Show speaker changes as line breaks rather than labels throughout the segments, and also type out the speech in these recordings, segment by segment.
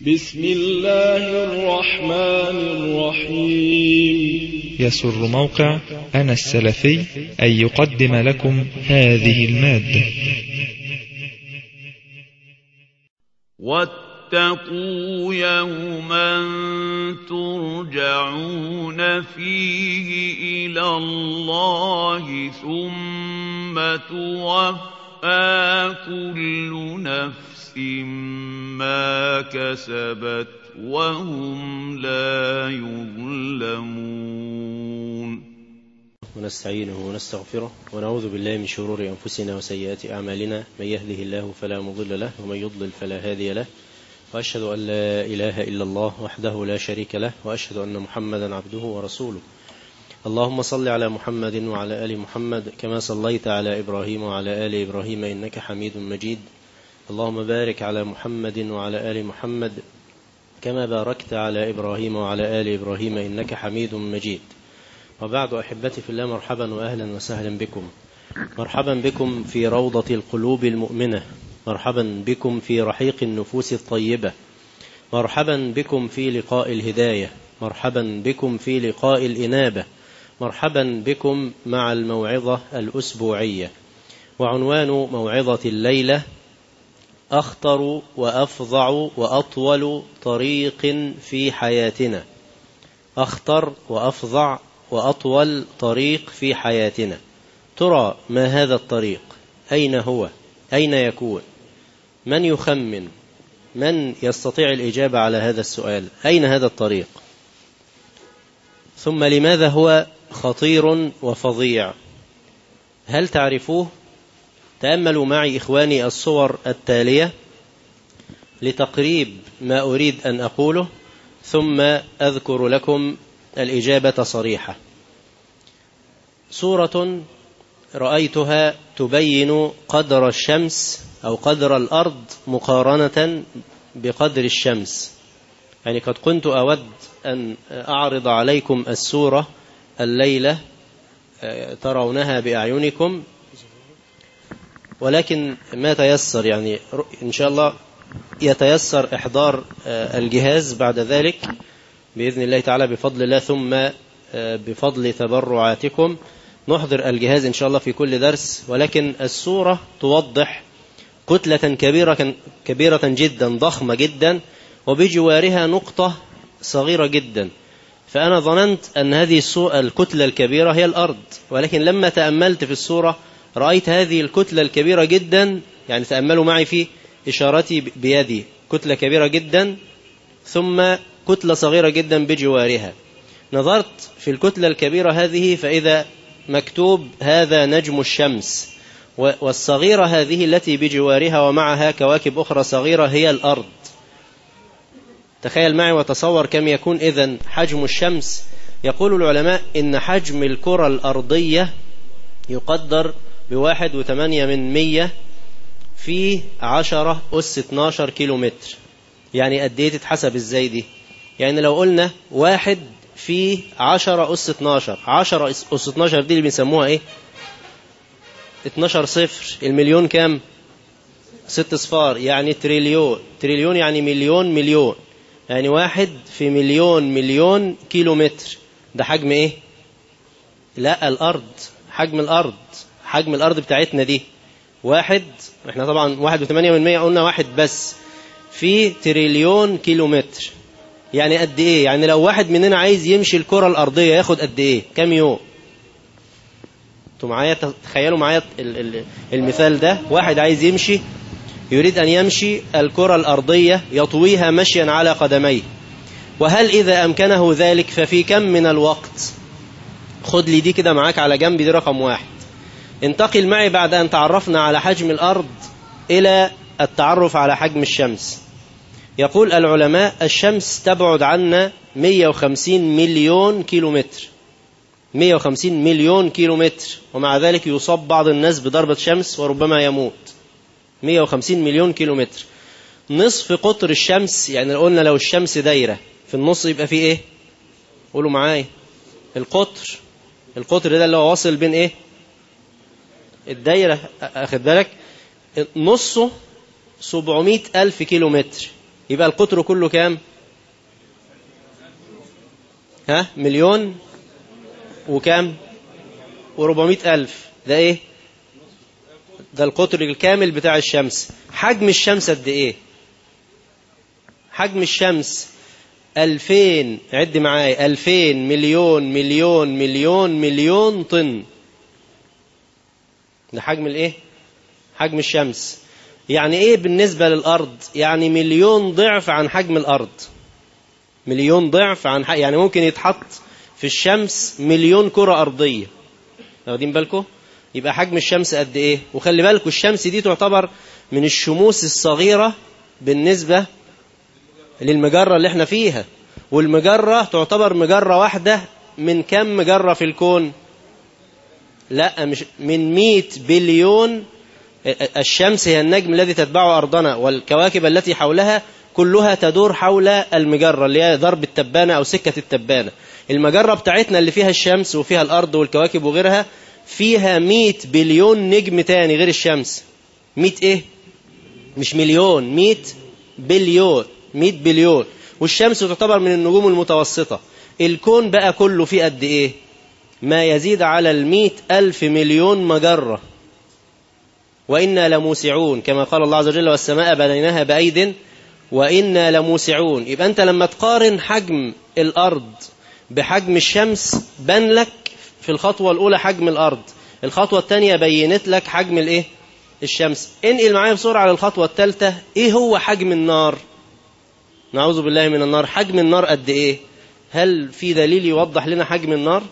بسم الله الرحمن الرحيم
يسر موقع أنا السلفي أن يقدم لكم هذه المادة
واتقوا يوما ترجعون فيه إلى الله ثم توفى كل نفس ما كسبت وهم لا يظلمون
ونستعينه ونستغفره ونعوذ بالله من شرور أنفسنا وسيئات أعمالنا من يهده الله فلا مضل له ومن يضلل فلا هادي له وأشهد أن لا إله إلا الله وحده لا شريك له وأشهد أن محمدا عبده ورسوله اللهم صل على محمد وعلى آل محمد كما صليت على إبراهيم وعلى آل إبراهيم إنك حميد مجيد اللهم بارك على محمد وعلى آل محمد كما باركت على إبراهيم وعلى آل إبراهيم إنك حميد مجيد وبعد أحبتي في الله مرحبا وأهلا وسهلا بكم مرحبا بكم في روضة القلوب المؤمنة مرحبا بكم في رحيق النفوس الطيبة مرحبا بكم في لقاء الهداية مرحبا بكم في لقاء الإنابة مرحبا بكم مع الموعظة الأسبوعية وعنوان موعظة الليلة أخطر وأفظع وأطول طريق في حياتنا أخطر وأفظع وأطول طريق في حياتنا ترى ما هذا الطريق أين هو أين يكون من يخمن من يستطيع الإجابة على هذا السؤال أين هذا الطريق ثم لماذا هو خطير وفظيع هل تعرفوه تأملوا معي إخواني الصور التالية لتقريب ما أريد أن أقوله ثم أذكر لكم الإجابة صريحة صورة رأيتها تبين قدر الشمس أو قدر الأرض مقارنة بقدر الشمس يعني قد كنت أود أن أعرض عليكم السورة الليلة ترونها بأعينكم ولكن ما تيسر يعني إن شاء الله يتيسر إحضار الجهاز بعد ذلك بإذن الله تعالى بفضل الله ثم بفضل تبرعاتكم نحضر الجهاز إن شاء الله في كل درس ولكن الصورة توضح كتلة كبيرة, كبيرة جدا ضخمة جدا وبجوارها نقطة صغيرة جدا فأنا ظننت أن هذه الكتلة الكبيرة هي الأرض ولكن لما تأملت في الصورة رأيت هذه الكتلة الكبيرة جدا يعني تأملوا معي في إشارتي بيدي كتلة كبيرة جدا ثم كتلة صغيرة جدا بجوارها نظرت في الكتلة الكبيرة هذه فإذا مكتوب هذا نجم الشمس والصغيرة هذه التي بجوارها ومعها كواكب أخرى صغيرة هي الأرض تخيل معي وتصور كم يكون إذن حجم الشمس يقول العلماء إن حجم الكرة الأرضية يقدر بواحد وثمانية من مية في عشرة أس 12 كيلو متر يعني قد ايه تتحسب ازاي دي يعني لو قلنا واحد في عشرة أس 12 عشرة أس 12 دي اللي بنسموها ايه 12 صفر المليون كام ست صفار يعني تريليون تريليون يعني مليون مليون يعني واحد في مليون مليون كيلو متر ده حجم ايه لا الأرض حجم الأرض حجم الأرض بتاعتنا دي واحد احنا طبعا واحد وثمانية من مية قلنا واحد بس في تريليون كيلو متر يعني قد ايه يعني لو واحد مننا عايز يمشي الكرة الأرضية ياخد قد ايه كم يوم انتوا معايا تخيلوا معايا المثال ده واحد عايز يمشي يريد أن يمشي الكرة الأرضية يطويها مشيا على قدميه وهل إذا أمكنه ذلك ففي كم من الوقت خد لي دي كده معاك على جنب دي رقم واحد انتقل معي بعد أن تعرفنا على حجم الأرض إلى التعرف على حجم الشمس يقول العلماء الشمس تبعد عنا 150 مليون كيلو متر 150 مليون كيلو متر ومع ذلك يصاب بعض الناس بضربة شمس وربما يموت 150 مليون كيلو متر نصف قطر الشمس يعني قلنا لو الشمس دايرة في النص يبقى فيه ايه قولوا معايا القطر القطر ده اللي هو واصل بين ايه الدايرة أخذ بالك نصه 700 ألف كيلو متر يبقى القطر كله كام ها مليون وكام وربعمائة ألف ده ايه ده القطر الكامل بتاع الشمس حجم الشمس قد ايه حجم الشمس ألفين عد معايا ألفين مليون مليون مليون مليون طن ده حجم الايه حجم الشمس يعني ايه بالنسبة للأرض يعني مليون ضعف عن حجم الأرض مليون ضعف عن حجم يعني ممكن يتحط في الشمس مليون كرة أرضية واخدين بالكم يبقى حجم الشمس قد ايه وخلي بالكم الشمس دي تعتبر من الشموس الصغيرة بالنسبة للمجرة اللي احنا فيها والمجرة تعتبر مجرة واحدة من كم مجرة في الكون لا مش من 100 بليون الشمس هي النجم الذي تتبعه أرضنا والكواكب التي حولها كلها تدور حول المجرة اللي هي ضرب التبانة أو سكة التبانة المجرة بتاعتنا اللي فيها الشمس وفيها الأرض والكواكب وغيرها فيها 100 بليون نجم تاني غير الشمس 100 ايه مش مليون 100 بليون 100 بليون والشمس تعتبر من النجوم المتوسطة الكون بقى كله فيه قد ايه ما يزيد على المئة ألف مليون مجرة وإنا لموسعون كما قال الله عز وجل والسماء بنيناها بأيد وإنا لموسعون يبقى أنت لما تقارن حجم الأرض بحجم الشمس بان لك في الخطوة الأولى حجم الأرض الخطوة الثانية بينت لك حجم الإيه الشمس انقل معايا بسرعة على الخطوة الثالثة إيه هو حجم النار نعوذ بالله من النار حجم النار قد إيه هل في دليل يوضح لنا حجم النار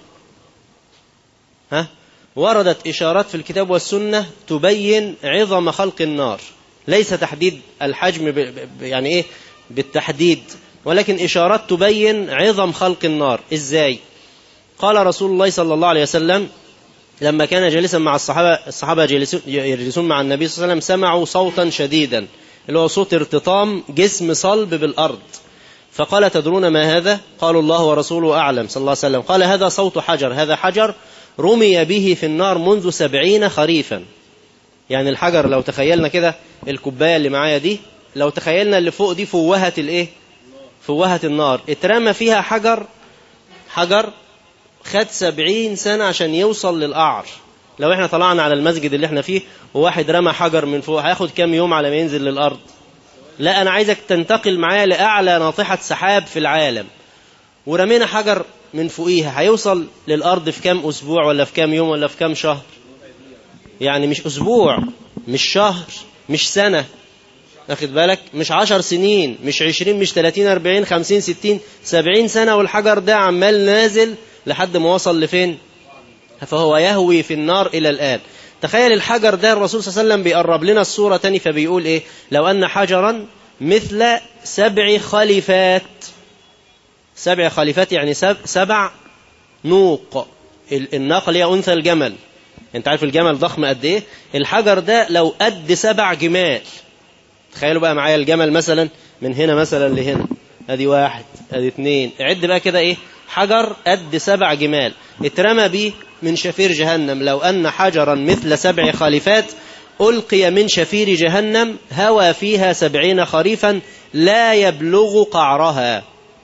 ها وردت إشارات في الكتاب والسنة تبين عظم خلق النار ليس تحديد الحجم ب... ب... يعني إيه بالتحديد ولكن إشارات تبين عظم خلق النار إزاي قال رسول الله صلى الله عليه وسلم لما كان جالسا مع الصحابة الصحابة يجلسون مع النبي صلى الله عليه وسلم سمعوا صوتا شديدا اللي هو صوت ارتطام جسم صلب بالأرض فقال تدرون ما هذا قالوا الله ورسوله أعلم صلى الله عليه وسلم قال هذا صوت حجر هذا حجر رمي به في النار منذ سبعين خريفا يعني الحجر لو تخيلنا كده الكوباية اللي معايا دي لو تخيلنا اللي فوق دي فوهة الايه فوهة النار اترمى فيها حجر حجر خد سبعين سنة عشان يوصل للقعر لو احنا طلعنا على المسجد اللي احنا فيه وواحد رمى حجر من فوق هياخد كام يوم على ما ينزل للأرض لا أنا عايزك تنتقل معايا لأعلى ناطحة سحاب في العالم ورمينا حجر من فوقيها هيوصل للأرض في كام أسبوع ولا في كام يوم ولا في كام شهر يعني مش أسبوع مش شهر مش سنة أخد بالك مش عشر سنين مش عشرين مش تلاتين أربعين خمسين ستين سبعين سنة والحجر ده عمال نازل لحد ما وصل لفين فهو يهوي في النار إلى الآن تخيل الحجر ده الرسول صلى الله عليه وسلم بيقرب لنا الصورة تاني فبيقول إيه لو أن حجرا مثل سبع خليفات سبع خليفات يعني سب سبع نوق الناقة اللي هي أنثى الجمل انت عارف الجمل ضخم قد ايه الحجر ده لو قد سبع جمال تخيلوا بقى معايا الجمل مثلا من هنا مثلا لهنا ادي واحد ادي اتنين عد بقى كده ايه حجر قد سبع جمال اترمى بيه من شفير جهنم لو أن حجرا مثل سبع خليفات ألقي من شفير جهنم هوى فيها سبعين خريفا لا يبلغ قعرها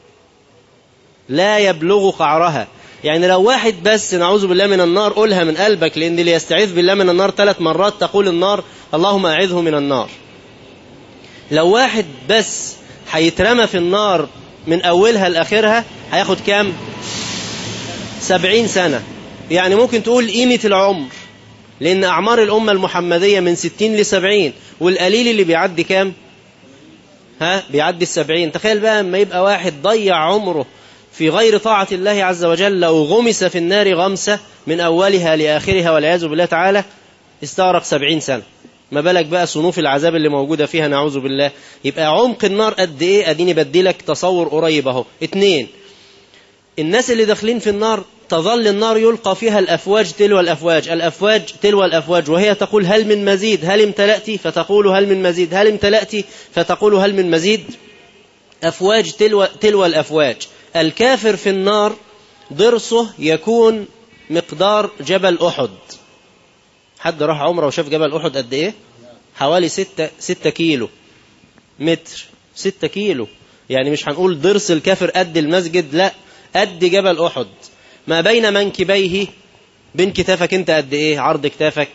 لا يبلغ قعرها يعني لو واحد بس نعوذ بالله من النار قولها من قلبك لأن اللي يستعيذ بالله من النار ثلاث مرات تقول النار اللهم أعذه من النار لو واحد بس هيترمى في النار من أولها لآخرها هياخد كام سبعين سنة يعني ممكن تقول قيمة العمر لأن أعمار الأمة المحمدية من ستين لسبعين والقليل اللي بيعدي كام ها بيعدي السبعين تخيل بقى لما يبقى واحد ضيع عمره في غير طاعة الله عز وجل لو غمس في النار غمسة من أولها لآخرها والعياذ بالله تعالى استغرق سبعين سنة ما بالك بقى صنوف العذاب اللي موجودة فيها نعوذ بالله يبقى عمق النار قد ايه اديني بديلك تصور قريب اهو اتنين الناس اللي داخلين في النار تظل النار يلقى فيها الأفواج تلو الأفواج الأفواج تلو الأفواج وهي تقول هل من مزيد هل امتلأت فتقول هل من مزيد هل امتلأت فتقول هل من مزيد أفواج تلو, تلو الأفواج الكافر في النار ضرسه يكون مقدار جبل أحد حد راح عمره وشاف جبل أحد قد إيه حوالي ستة, ستة كيلو متر ستة كيلو يعني مش هنقول ضرس الكافر قد المسجد لا قد جبل أحد ما بين منكبيه بين كتافك انت قد ايه عرض كتافك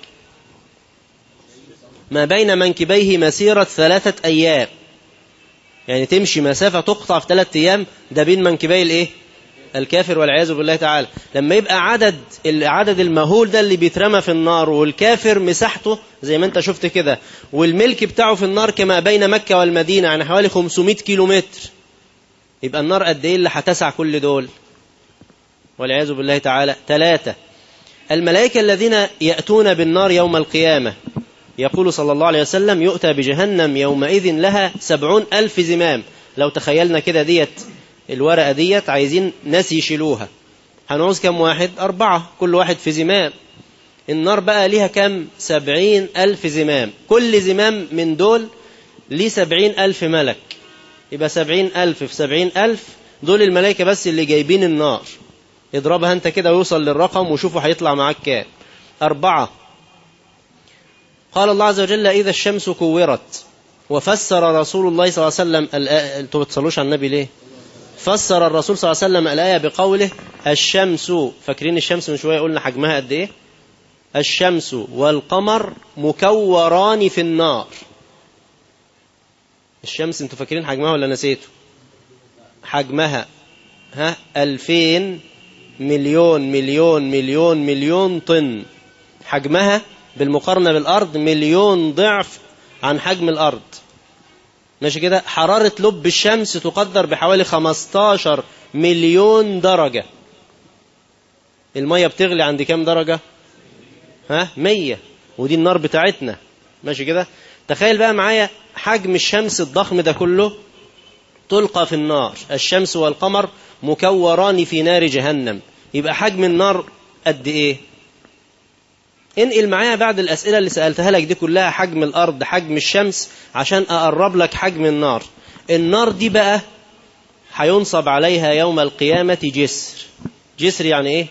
ما بين منكبيه مسيرة ثلاثة أيام يعني تمشي مسافة تقطع في ثلاثة أيام ده بين منكبي الايه الكافر والعياذ بالله تعالى لما يبقى عدد العدد المهول ده اللي بيترمى في النار والكافر مساحته زي ما انت شفت كده والملك بتاعه في النار كما بين مكة والمدينة يعني حوالي 500 كيلو متر يبقى النار قد ايه اللي هتسع كل دول والعياذ بالله تعالى ثلاثة الملائكة الذين يأتون بالنار يوم القيامة يقول صلى الله عليه وسلم يؤتى بجهنم يومئذ لها سبعون ألف زمام لو تخيلنا كده ديت الورقة ديت عايزين ناس يشيلوها هنعوز كم واحد أربعة كل واحد في زمام النار بقى ليها كم سبعين ألف زمام كل زمام من دول ليه سبعين ألف ملك يبقى سبعين ألف في سبعين ألف دول الملائكة بس اللي جايبين النار اضربها انت كده ويوصل للرقم وشوفوا هيطلع معاك كام أربعة قال الله عز وجل إذا الشمس كورت وفسر رسول الله صلى الله عليه وسلم انتوا بتصلوش على النبي ليه فسر الرسول صلى الله عليه وسلم الآية بقوله الشمس فاكرين الشمس من شوية قلنا حجمها قد إيه الشمس والقمر مكوران في النار الشمس انتوا فاكرين حجمها ولا نسيتوا حجمها ها ألفين مليون مليون مليون مليون طن حجمها بالمقارنة بالأرض مليون ضعف عن حجم الأرض ماشي كده حرارة لب الشمس تقدر بحوالي 15 مليون درجة المية بتغلي عند كام درجة ها مية ودي النار بتاعتنا ماشي كده تخيل بقى معايا حجم الشمس الضخم ده كله تلقى في النار الشمس والقمر مكوران في نار جهنم يبقى حجم النار قد ايه انقل معايا بعد الأسئلة اللي سألتها لك دي كلها حجم الأرض حجم الشمس عشان أقرب لك حجم النار النار دي بقى هينصب عليها يوم القيامة جسر جسر يعني ايه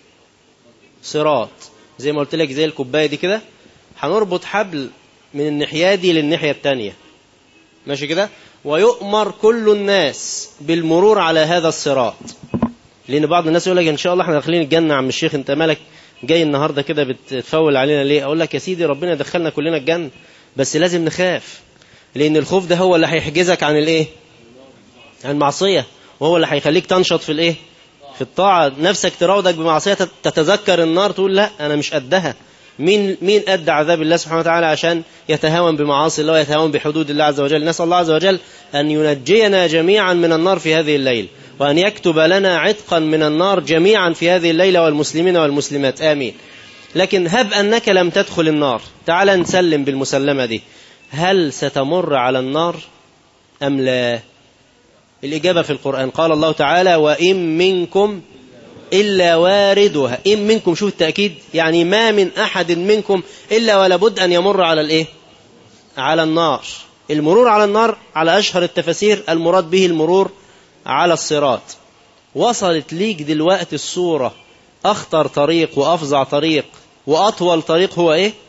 صراط زي ما قلت لك زي الكوباية دي كده هنربط حبل من الناحية دي للناحية التانية ماشي كده ويؤمر كل الناس بالمرور على هذا الصراط لأن بعض الناس يقول لك إن شاء الله احنا داخلين الجنة عم الشيخ أنت مالك جاي النهاردة كده بتفول علينا ليه أقول لك يا سيدي ربنا يدخلنا كلنا الجنة بس لازم نخاف لأن الخوف ده هو اللي هيحجزك عن الإيه عن المعصية وهو اللي هيخليك تنشط في الإيه في الطاعة نفسك تراودك بمعصية تتذكر النار تقول لا أنا مش قدها مين مين أدى عذاب الله سبحانه وتعالى عشان يتهاون بمعاصي الله ويتهاون بحدود الله عز وجل نسأل الله عز وجل أن ينجينا جميعا من النار في هذه الليل وأن يكتب لنا عتقا من النار جميعا في هذه الليلة والمسلمين والمسلمات آمين لكن هب أنك لم تدخل النار تعال نسلم بالمسلمة دي هل ستمر على النار أم لا الإجابة في القرآن قال الله تعالى وإن منكم إلا واردها إن منكم شوف التأكيد يعني ما من أحد منكم إلا ولا بد أن يمر على الإيه على النار المرور على النار على أشهر التفاسير المراد به المرور على الصراط وصلت ليك دلوقتي الصورة أخطر طريق وأفظع طريق وأطول طريق هو إيه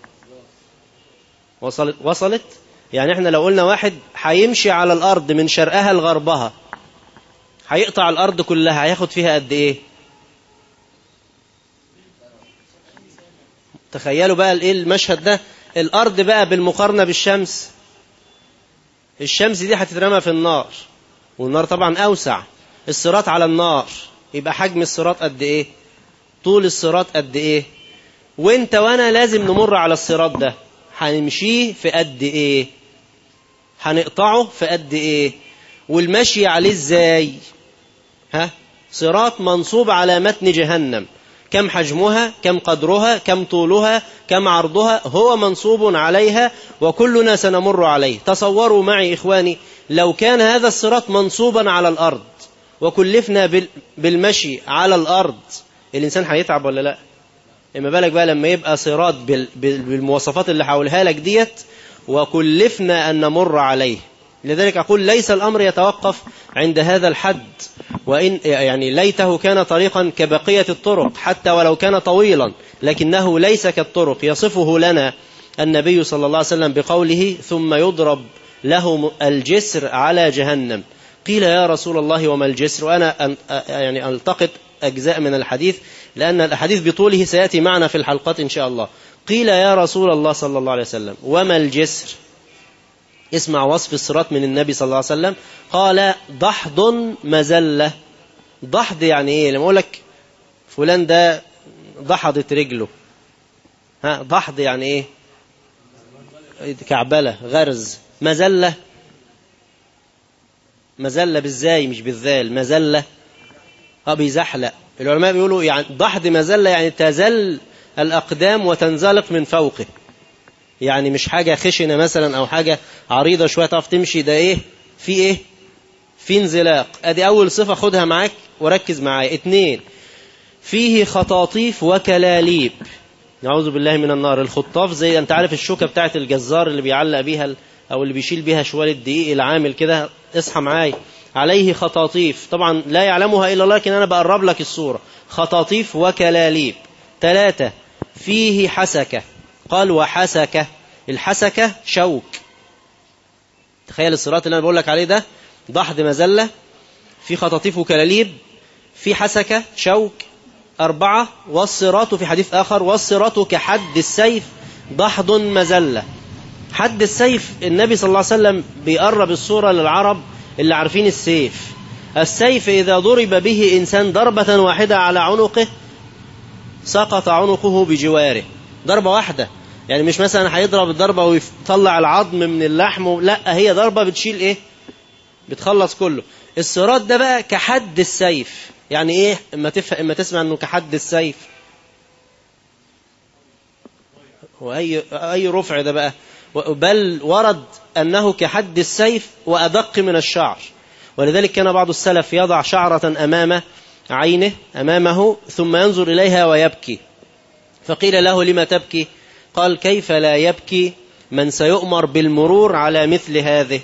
وصلت وصلت يعني احنا لو قلنا واحد هيمشي على الأرض من شرقها لغربها هيقطع الأرض كلها هياخد فيها قد إيه تخيلوا بقى الايه المشهد ده الأرض بقى بالمقارنة بالشمس الشمس دي هتترمى في النار والنار طبعا أوسع الصراط على النار يبقى حجم الصراط قد إيه طول الصراط قد إيه وانت وانا لازم نمر على الصراط ده هنمشيه في قد إيه هنقطعه في قد إيه والمشي عليه ازاي ها صراط منصوب على متن جهنم كم حجمها كم قدرها كم طولها كم عرضها هو منصوب عليها وكلنا سنمر عليه تصوروا معي إخواني لو كان هذا الصراط منصوبا على الأرض وكلفنا بالمشي على الأرض الإنسان هيتعب ولا لا إما بالك بقى لما يبقى صراط بالمواصفات اللي حولها لك ديت وكلفنا أن نمر عليه لذلك أقول ليس الأمر يتوقف عند هذا الحد وإن يعني ليته كان طريقا كبقية الطرق حتى ولو كان طويلا لكنه ليس كالطرق يصفه لنا النبي صلى الله عليه وسلم بقوله ثم يضرب له الجسر على جهنم قيل يا رسول الله وما الجسر وأنا يعني ألتقط أجزاء من الحديث لأن الحديث بطوله سيأتي معنا في الحلقات إن شاء الله قيل يا رسول الله صلى الله عليه وسلم وما الجسر اسمع وصف الصراط من النبي صلى الله عليه وسلم قال ضحض مزلة ضحض يعني ايه لما اقول لك فلان ده ضحضت رجله ها ضحض يعني ايه كعبلة غرز مزلة مزلة بالزاي مش بالذال مزلة اه بيزحلق العلماء بيقولوا يعني ضحض مزلة يعني تزل الأقدام وتنزلق من فوقه يعني مش حاجة خشنة مثلا أو حاجة عريضة شوية تعرف تمشي ده إيه في إيه في انزلاق أدي أول صفة خدها معاك وركز معايا اتنين فيه خطاطيف وكلاليب نعوذ بالله من النار الخطاف زي أنت عارف الشوكة بتاعت الجزار اللي بيعلق بيها أو اللي بيشيل بيها شوال الدقيق العامل كده اصحى معايا عليه خطاطيف طبعا لا يعلمها إلا الله لكن أنا بقرب لك الصورة خطاطيف وكلاليب ثلاثة فيه حسكة قال وحسكة الحسكة شوك تخيل الصراط اللي أنا بقول لك عليه ده ضحض مزلة في خطاطيف وكلاليب في حسكة شوك أربعة والصراط في حديث آخر والصراط كحد السيف ضحض مزلة حد السيف النبي صلى الله عليه وسلم بيقرب الصورة للعرب اللي عارفين السيف السيف إذا ضرب به إنسان ضربة واحدة على عنقه سقط عنقه بجواره ضربة واحدة يعني مش مثلا هيضرب الضربة ويطلع العظم من اللحم لا هي ضربة بتشيل ايه بتخلص كله الصراط ده بقى كحد السيف يعني ايه اما تفهم اما تسمع انه كحد السيف واي اي رفع ده بقى بل ورد انه كحد السيف وادق من الشعر ولذلك كان بعض السلف يضع شعرة امام عينه امامه ثم ينظر اليها ويبكي فقيل له لما تبكي قال كيف لا يبكي من سيؤمر بالمرور على مثل هذه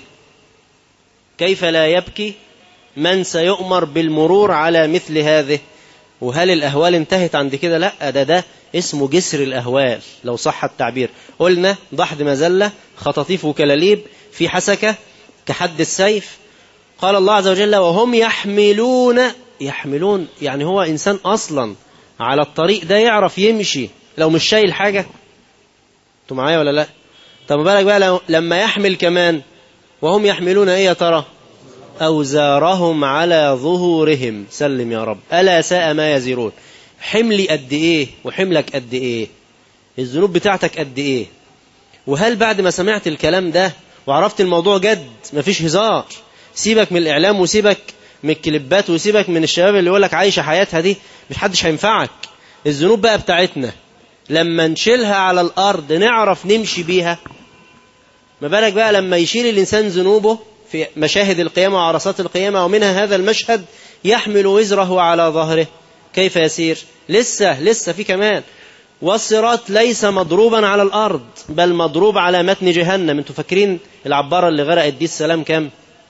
كيف لا يبكي من سيؤمر بالمرور على مثل هذه وهل الأهوال انتهت عند كده لا ده ده اسمه جسر الأهوال لو صح التعبير قلنا ضحد مزلة خطاطيف وكلاليب في حسكة كحد السيف قال الله عز وجل وهم يحملون يحملون يعني هو إنسان أصلا على الطريق ده يعرف يمشي لو مش شايل حاجة انتوا معايا ولا لا طب بالك بقى لو لما يحمل كمان وهم يحملون ايه يا ترى أوزارهم على ظهورهم سلم يا رب ألا ساء ما يزرون حملي قد إيه وحملك قد إيه الذنوب بتاعتك قد إيه وهل بعد ما سمعت الكلام ده وعرفت الموضوع جد مفيش هزار سيبك من الإعلام وسيبك من الكليبات وسيبك من الشباب اللي يقول لك عايشة حياتها دي مش حدش هينفعك الذنوب بقى بتاعتنا لما نشيلها على الأرض نعرف نمشي بيها ما بالك بقى لما يشيل الإنسان ذنوبه في مشاهد القيامة وعرصات القيامة ومنها هذا المشهد يحمل وزره على ظهره كيف يسير لسه لسه في كمان والصراط ليس مضروبا على الأرض بل مضروب على متن جهنم انتوا فاكرين العبارة اللي غرقت دي السلام كام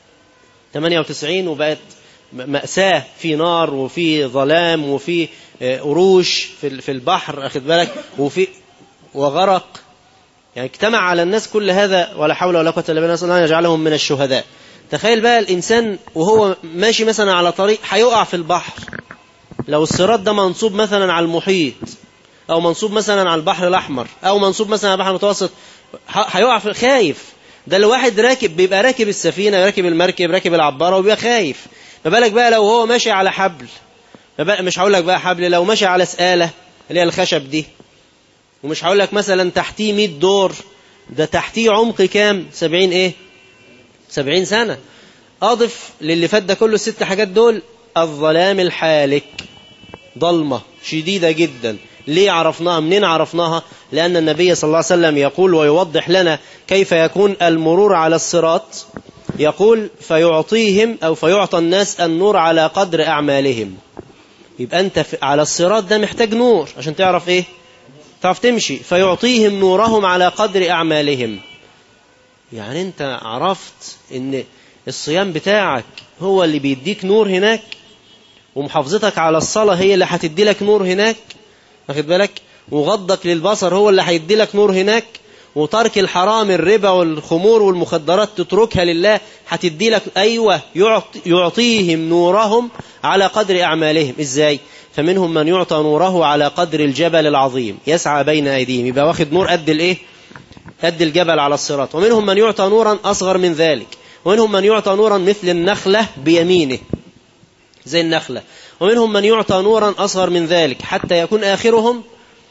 98 وبقت مأساة في نار وفي ظلام وفي قروش في البحر أخذ بالك وفي وغرق يعني اجتمع على الناس كل هذا ولا حول ولا قوة إلا بالله نسأل الله أن يجعلهم من الشهداء تخيل بقى الإنسان وهو ماشي مثلا على طريق هيقع في البحر لو الصراط ده منصوب مثلا على المحيط أو منصوب مثلا على البحر الأحمر أو منصوب مثلا على البحر المتوسط هيقع في خايف ده الواحد راكب بيبقى راكب السفينة راكب المركب راكب العبارة وبيبقى خايف ما بالك بقى لو هو ماشي على حبل مش هقول لك بقى حبل لو ماشي على سقالة اللي هي الخشب دي ومش هقول لك مثلا تحتيه 100 دور ده تحتيه عمق كام 70 ايه 70 سنة اضف للي فات ده كله الست حاجات دول الظلام الحالك ضلمة شديدة جدا ليه عرفناها منين عرفناها لأن النبي صلى الله عليه وسلم يقول ويوضح لنا كيف يكون المرور على الصراط يقول فيعطيهم أو فيعطى الناس النور على قدر أعمالهم يبقى أنت على الصراط ده محتاج نور عشان تعرف إيه تعرف تمشي فيعطيهم نورهم على قدر أعمالهم يعني أنت عرفت أن الصيام بتاعك هو اللي بيديك نور هناك ومحافظتك على الصلاة هي اللي هتدي لك نور هناك واخد بالك وغضك للبصر هو اللي هيدي لك نور هناك وترك الحرام الربا والخمور والمخدرات تتركها لله هتدي لك أيوة يعطي يعطيهم نورهم على قدر أعمالهم إزاي فمنهم من يعطى نوره على قدر الجبل العظيم يسعى بين أيديهم يبقى واخد نور قد الإيه قد الجبل على الصراط ومنهم من يعطى نورا أصغر من ذلك ومنهم من يعطى نورا مثل النخلة بيمينه زي النخلة ومنهم من يعطى نورا أصغر من ذلك حتى يكون آخرهم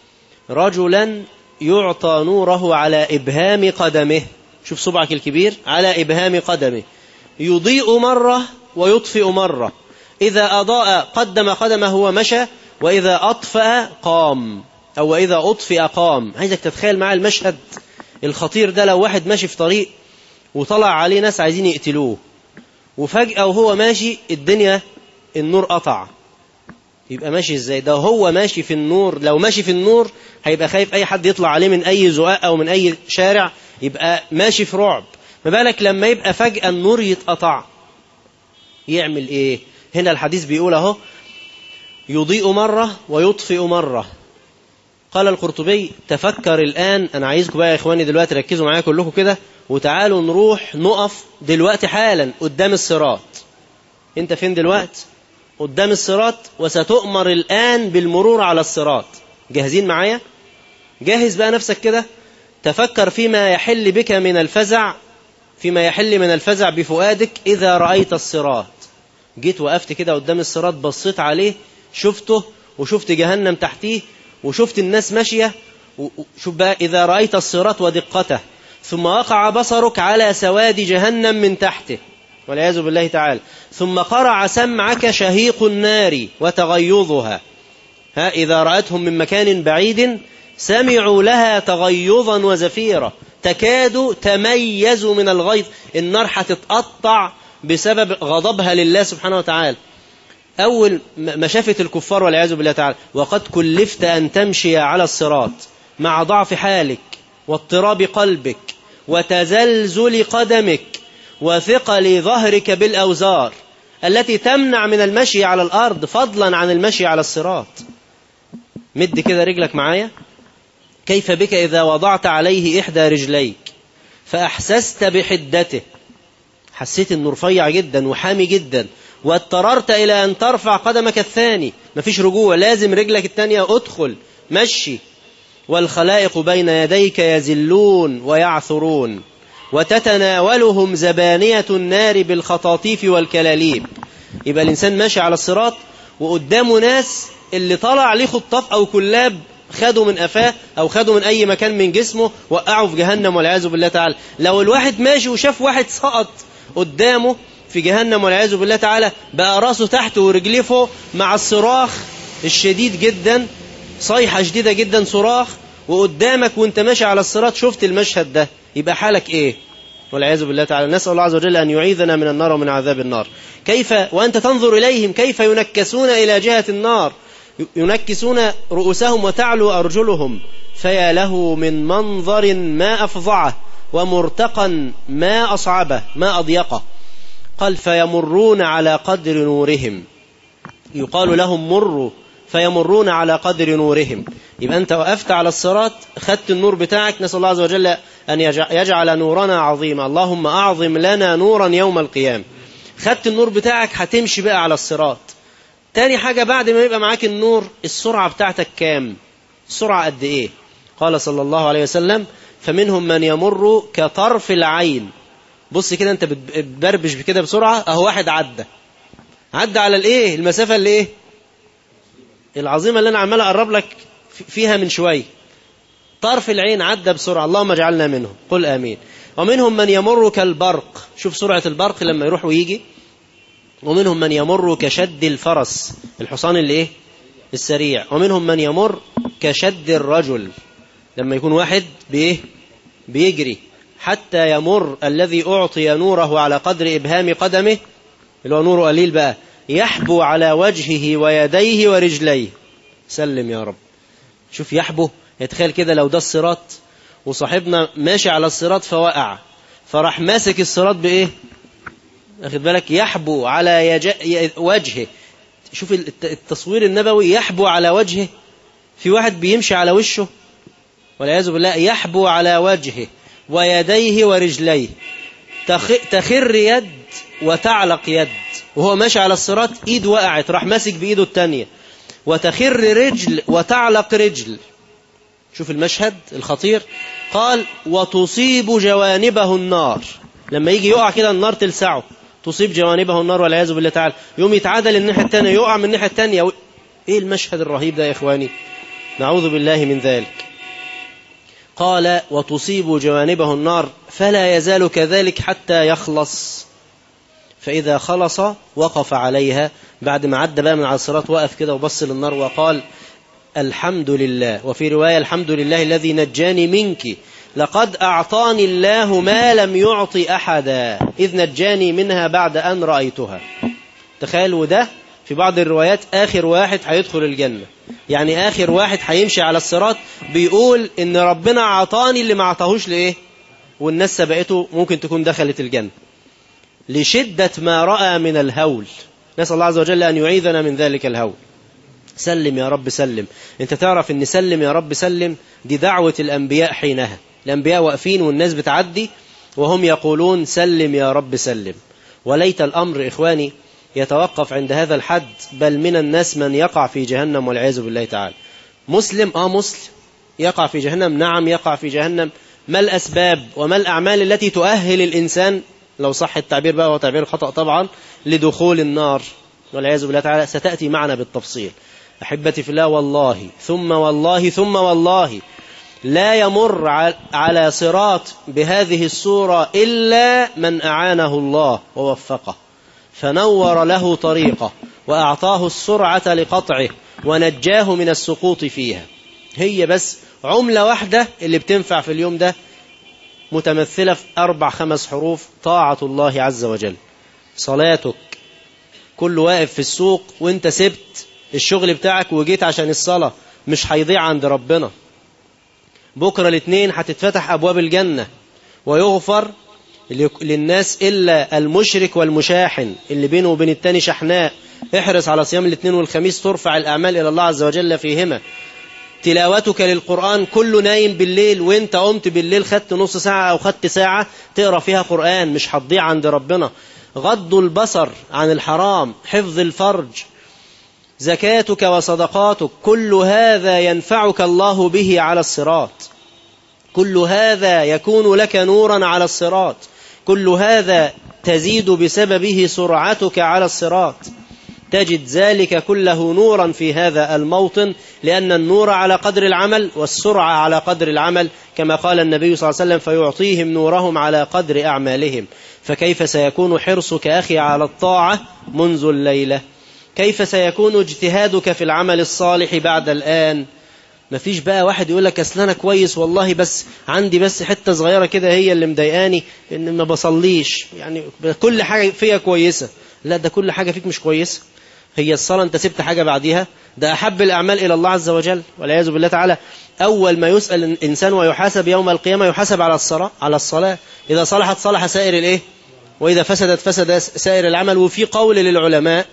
رجلا يعطى نوره على إبهام قدمه شوف صبعك الكبير على إبهام قدمه يضيء مرة ويطفئ مرة إذا أضاء قدم قدمه ومشى وإذا أطفأ قام أو وإذا أطفئ قام عايزك تتخيل معاه المشهد الخطير ده لو واحد ماشي في طريق وطلع عليه ناس عايزين يقتلوه وفجأة وهو ماشي الدنيا النور قطع يبقى ماشي ازاي ده هو ماشي في النور لو ماشي في النور هيبقى خايف اي حد يطلع عليه من اي زقاق او من اي شارع يبقى ماشي في رعب ما بالك لما يبقى فجأة النور يتقطع يعمل ايه هنا الحديث بيقول اهو يضيء مرة ويطفئ مرة قال القرطبي تفكر الآن أنا عايزكم بقى يا إخواني دلوقتي ركزوا معايا كلكم كده وتعالوا نروح نقف دلوقتي حالا قدام الصراط أنت فين دلوقتي قدام الصراط وستؤمر الآن بالمرور على الصراط جاهزين معايا جاهز بقى نفسك كده تفكر فيما يحل بك من الفزع فيما يحل من الفزع بفؤادك إذا رأيت الصراط جيت وقفت كده قدام الصراط بصيت عليه شفته وشفت جهنم تحتيه وشفت الناس ماشية شوف بقى إذا رأيت الصراط ودقته ثم وقع بصرك على سواد جهنم من تحته والعياذ بالله تعالى ثم قرع سمعك شهيق النار وتغيظها ها إذا رأتهم من مكان بعيد سمعوا لها تغيظا وزفيرا تكاد تميز من الغيظ النار هتتقطع بسبب غضبها لله سبحانه وتعالى أول ما شافت الكفار والعياذ بالله تعالى وقد كلفت أن تمشي على الصراط مع ضعف حالك واضطراب قلبك وتزلزل قدمك وثقل ظهرك بالأوزار التي تمنع من المشي على الأرض فضلا عن المشي على الصراط مد كده رجلك معايا كيف بك إذا وضعت عليه إحدى رجليك فأحسست بحدته حسيت انه رفيع جدا وحامي جدا واضطررت إلى أن ترفع قدمك الثاني مفيش رجوع لازم رجلك الثانية أدخل مشي والخلائق بين يديك يزلون ويعثرون وتتناولهم زبانية النار بالخطاطيف والكلاليب يبقى الإنسان ماشي على الصراط وقدامه ناس اللي طلع عليه خطاف أو كلاب خدوا من أفاه أو خدوا من أي مكان من جسمه وقعوا في جهنم والعياذ بالله تعالى لو الواحد ماشي وشاف واحد سقط قدامه في جهنم والعياذ بالله تعالى بقى راسه تحت ورجليه فوق مع الصراخ الشديد جدا صيحة شديدة جدا صراخ وقدامك وانت ماشي على الصراط شفت المشهد ده يبقى حالك ايه والعياذ بالله تعالى نسأل الله عز وجل أن يعيذنا من النار ومن عذاب النار كيف وأنت تنظر إليهم كيف ينكسون إلى جهة النار ينكسون رؤوسهم وتعلو أرجلهم فيا له من منظر ما أفظعه ومرتقا ما أصعبه ما أضيقه قال فيمرون على قدر نورهم يقال لهم مروا فيمرون على قدر نورهم يبقى أنت وقفت على الصراط خدت النور بتاعك نسأل الله عز وجل أن يجعل نورنا عظيما اللهم أعظم لنا نورا يوم القيامة خدت النور بتاعك هتمشي بقى على الصراط تاني حاجة بعد ما يبقى معاك النور السرعة بتاعتك كام السرعة قد ايه قال صلى الله عليه وسلم فمنهم من يمر كطرف العين بص كده انت بتبربش كده بسرعة اهو واحد عدى عدى على الايه المسافة اللي ايه العظيمة اللي انا عمال اقرب لك فيها من شوية طرف العين عدى بسرعة اللهم اجعلنا منهم قل امين ومنهم من يمر كالبرق شوف سرعة البرق لما يروح ويجي ومنهم من يمر كشد الفرس الحصان اللي ايه السريع ومنهم من يمر كشد الرجل لما يكون واحد بايه بيجري حتى يمر الذي أعطي نوره على قدر إبهام قدمه اللي هو نوره قليل بقى يحبو على وجهه ويديه ورجليه سلم يا رب شوف يحبو يتخيل كده لو ده الصراط وصاحبنا ماشي على الصراط فوقع فراح ماسك الصراط بإيه أخذ بالك يحبو على يج... وجهه شوف التصوير النبوي يحبو على وجهه في واحد بيمشي على وشه والعياذ بالله يحبو على وجهه ويديه ورجليه تخ... تخر يد وتعلق يد وهو ماشي على الصراط ايد وقعت راح ماسك بايده التانية وتخر رجل وتعلق رجل شوف المشهد الخطير قال وتصيب جوانبه النار لما يجي يقع كده النار تلسعه تصيب جوانبه النار والعياذ بالله تعالى يوم يتعادل الناحية التانية يقع من الناحية التانية ايه المشهد الرهيب ده يا اخواني نعوذ بالله من ذلك قال وتصيب جوانبه النار فلا يزال كذلك حتى يخلص فإذا خلص وقف عليها بعد ما عدى بقى من على الصراط وقف كده وبص للنار وقال الحمد لله وفي رواية الحمد لله الذي نجاني منك لقد أعطاني الله ما لم يعطي أحدا إذ نجاني منها بعد أن رأيتها تخيلوا ده في بعض الروايات آخر واحد هيدخل الجنة يعني آخر واحد هيمشي على الصراط بيقول إن ربنا عطاني اللي ما عطاهوش لإيه والناس سبقته ممكن تكون دخلت الجنة لشدة ما رأى من الهول نسأل الله عز وجل أن يعيذنا من ذلك الهول سلم يا رب سلم انت تعرف ان سلم يا رب سلم دي دعوة الأنبياء حينها الأنبياء واقفين والناس بتعدي وهم يقولون سلم يا رب سلم وليت الأمر إخواني يتوقف عند هذا الحد بل من الناس من يقع في جهنم والعياذ بالله تعالى مسلم آه مسلم يقع في جهنم نعم يقع في جهنم ما الأسباب وما الأعمال التي تؤهل الإنسان لو صح التعبير بقى وتعبير خطأ طبعا لدخول النار والعياذ بالله تعالى ستأتي معنا بالتفصيل أحبتي في الله والله ثم والله ثم والله لا يمر على صراط بهذه الصورة إلا من أعانه الله ووفقه فنور له طريقه وأعطاه السرعة لقطعه ونجاه من السقوط فيها هي بس عملة واحدة اللي بتنفع في اليوم ده متمثلة في أربع خمس حروف طاعة الله عز وجل صلاتك كل واقف في السوق وانت سبت الشغل بتاعك وجيت عشان الصلاة مش هيضيع عند ربنا بكرة الاثنين هتتفتح أبواب الجنة ويغفر للناس إلا المشرك والمشاحن اللي بينه وبين التاني شحناء احرص على صيام الاثنين والخميس ترفع الأعمال إلى الله عز وجل فيهما تلاوتك للقرآن كله نايم بالليل وانت قمت بالليل خدت نص ساعة أو خدت ساعة تقرأ فيها قرآن مش هتضيع عند ربنا غض البصر عن الحرام حفظ الفرج زكاتك وصدقاتك كل هذا ينفعك الله به على الصراط كل هذا يكون لك نورا على الصراط كل هذا تزيد بسببه سرعتك على الصراط تجد ذلك كله نورا في هذا الموطن لأن النور على قدر العمل والسرعة على قدر العمل كما قال النبي صلى الله عليه وسلم فيعطيهم نورهم على قدر أعمالهم فكيف سيكون حرصك أخي على الطاعة منذ الليلة كيف سيكون اجتهادك في العمل الصالح بعد الآن مفيش بقى واحد يقول لك اصل انا كويس والله بس عندي بس حته صغيره كده هي اللي مضايقاني ان ما بصليش يعني كل حاجه فيا كويسه لا ده كل حاجه فيك مش كويسه هي الصلاه انت سبت حاجه بعديها ده احب الاعمال الى الله عز وجل والعياذ بالله تعالى اول ما يسال الانسان ويحاسب يوم القيامه يحاسب على الصلاه على الصلاه اذا صلحت صلح سائر الايه واذا فسدت فسد سائر العمل وفي قول للعلماء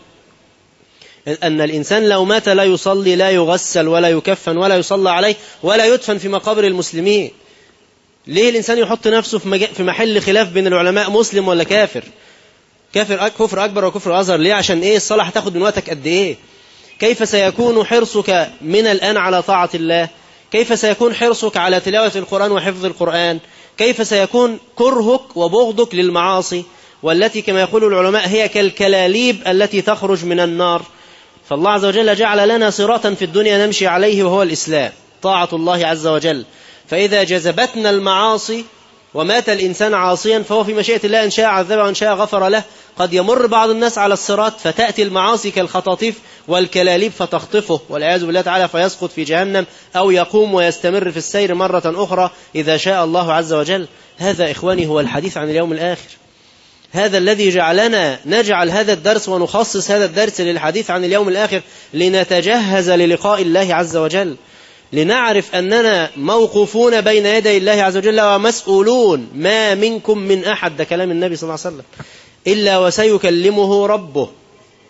أن الإنسان لو مات لا يصلي لا يغسل ولا يكفن ولا يصلى عليه ولا يدفن في مقابر المسلمين ليه الإنسان يحط نفسه في محل خلاف بين العلماء مسلم ولا كافر كافر كفر أكبر وكفر أصغر ليه عشان إيه الصلاة هتاخد من وقتك قد إيه كيف سيكون حرصك من الآن على طاعة الله كيف سيكون حرصك على تلاوة القرآن وحفظ القرآن كيف سيكون كرهك وبغضك للمعاصي والتي كما يقول العلماء هي كالكلاليب التي تخرج من النار فالله عز وجل جعل لنا صراطا في الدنيا نمشي عليه وهو الإسلام طاعة الله عز وجل فإذا جذبتنا المعاصي ومات الإنسان عاصيا فهو في مشيئة الله إن شاء عذبه وإن شاء غفر له قد يمر بعض الناس على الصراط فتأتي المعاصي كالخطاطيف والكلاليب فتخطفه والعياذ بالله تعالى فيسقط في جهنم أو يقوم ويستمر في السير مرة أخرى إذا شاء الله عز وجل هذا إخواني هو الحديث عن اليوم الآخر هذا الذي جعلنا نجعل هذا الدرس ونخصص هذا الدرس للحديث عن اليوم الآخر لنتجهز للقاء الله عز وجل لنعرف أننا موقوفون بين يدي الله عز وجل ومسؤولون ما منكم من أحد ده كلام النبي صلى الله عليه وسلم إلا وسيكلمه ربه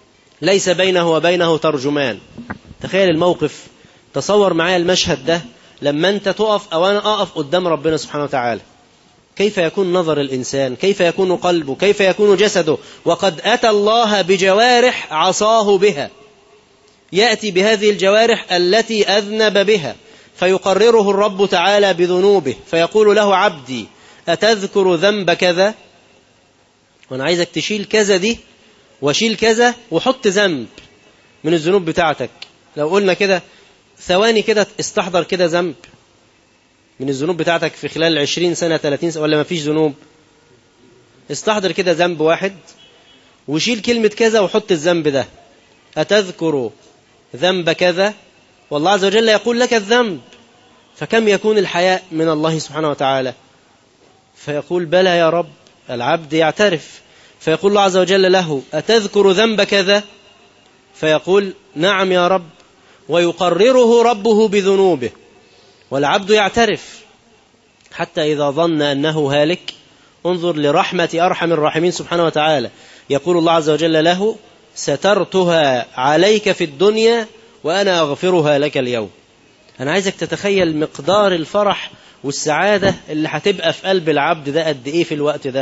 ليس بينه وبينه ترجمان تخيل الموقف تصور معايا المشهد ده لما أنت تقف أو أنا أقف قدام ربنا سبحانه وتعالى كيف يكون نظر الإنسان كيف يكون قلبه كيف يكون جسده وقد أتى الله بجوارح عصاه بها يأتي بهذه الجوارح التي أذنب بها فيقرره الرب تعالى بذنوبه فيقول له عبدي أتذكر ذنب كذا وأنا عايزك تشيل كذا دي وشيل كذا وحط ذنب من الذنوب بتاعتك لو قلنا كده ثواني كده استحضر كده ذنب من الذنوب بتاعتك في خلال 20 سنة 30 سنة ولا ما فيش ذنوب استحضر كده ذنب واحد وشيل كلمة كذا وحط الذنب ده أتذكر ذنب كذا والله عز وجل يقول لك الذنب فكم يكون الحياء من الله سبحانه وتعالى فيقول بلى يا رب العبد يعترف فيقول الله عز وجل له أتذكر ذنب كذا فيقول نعم يا رب ويقرره ربه بذنوبه والعبد يعترف حتى إذا ظن أنه هالك انظر لرحمة أرحم الراحمين سبحانه وتعالى يقول الله عز وجل له سترتها عليك في الدنيا وأنا أغفرها لك اليوم أنا عايزك تتخيل مقدار الفرح والسعادة اللي هتبقى في قلب العبد ده قد إيه في الوقت ده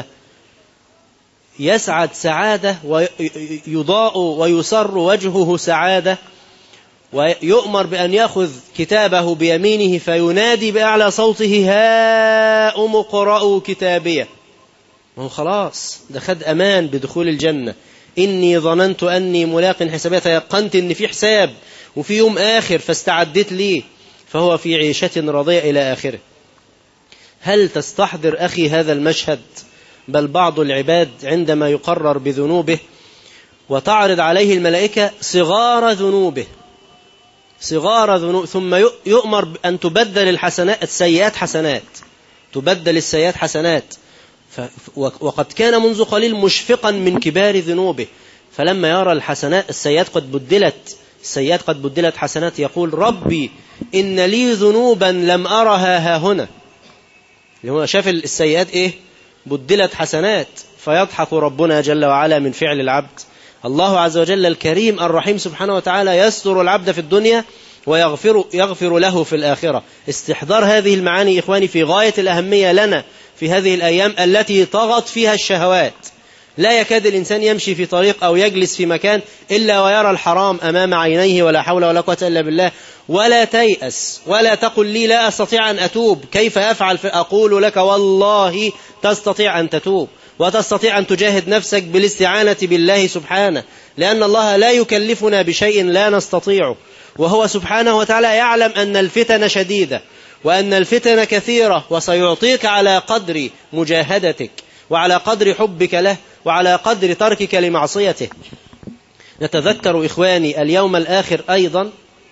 يسعد سعادة ويضاء ويسر وجهه سعادة ويؤمر بأن يأخذ كتابه بيمينه فينادي بأعلى صوته هاؤم اقرأوا كتابيه هو خلاص ده خد أمان بدخول الجنة إني ظننت أني ملاق حسابية تيقنت أن في حساب وفي يوم آخر فاستعدت ليه فهو في عيشة راضية إلى آخره هل تستحضر أخي هذا المشهد بل بعض العباد عندما يقرر بذنوبه وتعرض عليه الملائكة صغار ذنوبه صغار ذنوب ثم يؤمر أن تبدل الحسنات السيئات حسنات تبدل السيئات حسنات وقد كان منذ قليل مشفقا من كبار ذنوبه فلما يرى الحسنات السيئات قد بدلت السيئات قد بدلت حسنات يقول ربي إن لي ذنوبا لم أرها ها هنا هو شاف السيئات إيه بدلت حسنات فيضحك ربنا جل وعلا من فعل العبد الله عز وجل الكريم الرحيم سبحانه وتعالى يستر العبد في الدنيا ويغفر يغفر له في الآخرة استحضار هذه المعاني إخواني في غاية الأهمية لنا في هذه الأيام التي طغت فيها الشهوات لا يكاد الإنسان يمشي في طريق أو يجلس في مكان إلا ويرى الحرام أمام عينيه ولا حول ولا قوة إلا بالله ولا تيأس ولا تقل لي لا أستطيع أن أتوب كيف أفعل أقول لك والله تستطيع أن تتوب وتستطيع أن تجاهد نفسك بالاستعانة بالله سبحانه لأن الله لا يكلفنا بشيء لا نستطيعه وهو سبحانه وتعالى يعلم أن الفتن شديدة وأن الفتن كثيرة وسيعطيك على قدر مجاهدتك وعلى قدر حبك له وعلى قدر تركك لمعصيته نتذكر إخواني اليوم الآخر أيضا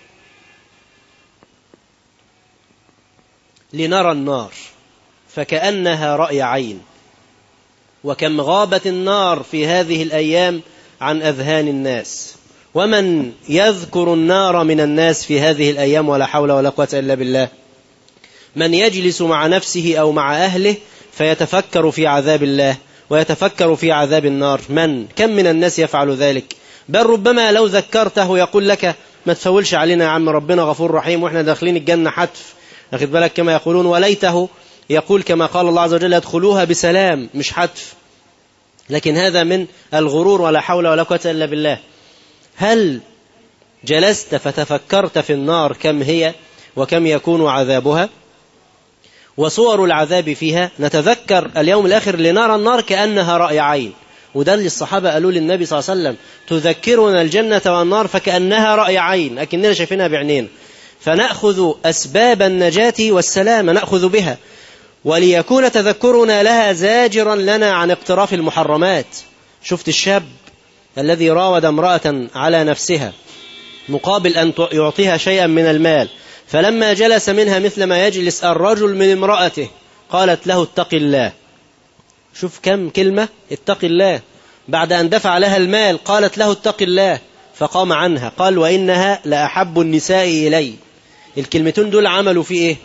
لنرى النار فكأنها رأي عين وكم غابت النار في هذه الأيام عن أذهان الناس ومن يذكر النار من الناس في هذه الأيام ولا حول ولا قوة إلا بالله من يجلس مع نفسه أو مع أهله فيتفكر في عذاب الله ويتفكر في عذاب النار من كم من الناس يفعل ذلك بل ربما لو ذكرته يقول لك ما تفولش علينا يا عم ربنا غفور رحيم واحنا داخلين الجنة حتف أخذ بالك كما يقولون وليته يقول كما قال الله عز وجل يدخلوها بسلام مش حتف لكن هذا من الغرور ولا حول ولا قوة إلا بالله هل جلست فتفكرت في النار كم هي وكم يكون عذابها وصور العذاب فيها نتذكر اليوم الآخر لنرى النار كأنها رأي عين وده اللي الصحابة قالوا للنبي صلى الله عليه وسلم تذكرنا الجنة والنار فكأنها رأي عين أكننا شايفينها بعينين فنأخذ أسباب النجاة والسلامة نأخذ بها وليكون تذكرنا لها زاجرا لنا عن اقتراف المحرمات شفت الشاب الذي راود امرأة على نفسها مقابل أن يعطيها شيئا من المال فلما جلس منها مثل ما يجلس الرجل من امرأته قالت له اتق الله شوف كم كلمة اتق الله بعد أن دفع لها المال قالت له اتق الله فقام عنها قال وإنها لأحب النساء إلي الكلمتين دول عملوا في إيه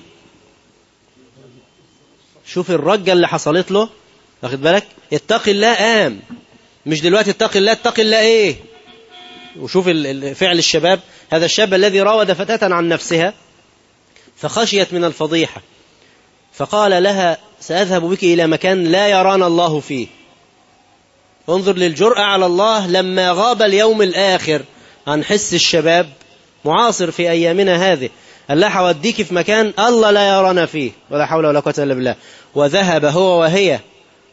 شوف الرجة اللي حصلت له واخد بالك اتق الله قام مش دلوقتي اتق الله اتق الله ايه وشوف فعل الشباب هذا الشاب الذي راود فتاة عن نفسها فخشيت من الفضيحة فقال لها سأذهب بك إلى مكان لا يرانا الله فيه انظر للجرأة على الله لما غاب اليوم الآخر عن حس الشباب معاصر في أيامنا هذه قال لها حوديك في مكان الله لا يرانا فيه ولا حول ولا قوة إلا بالله وذهب هو وهي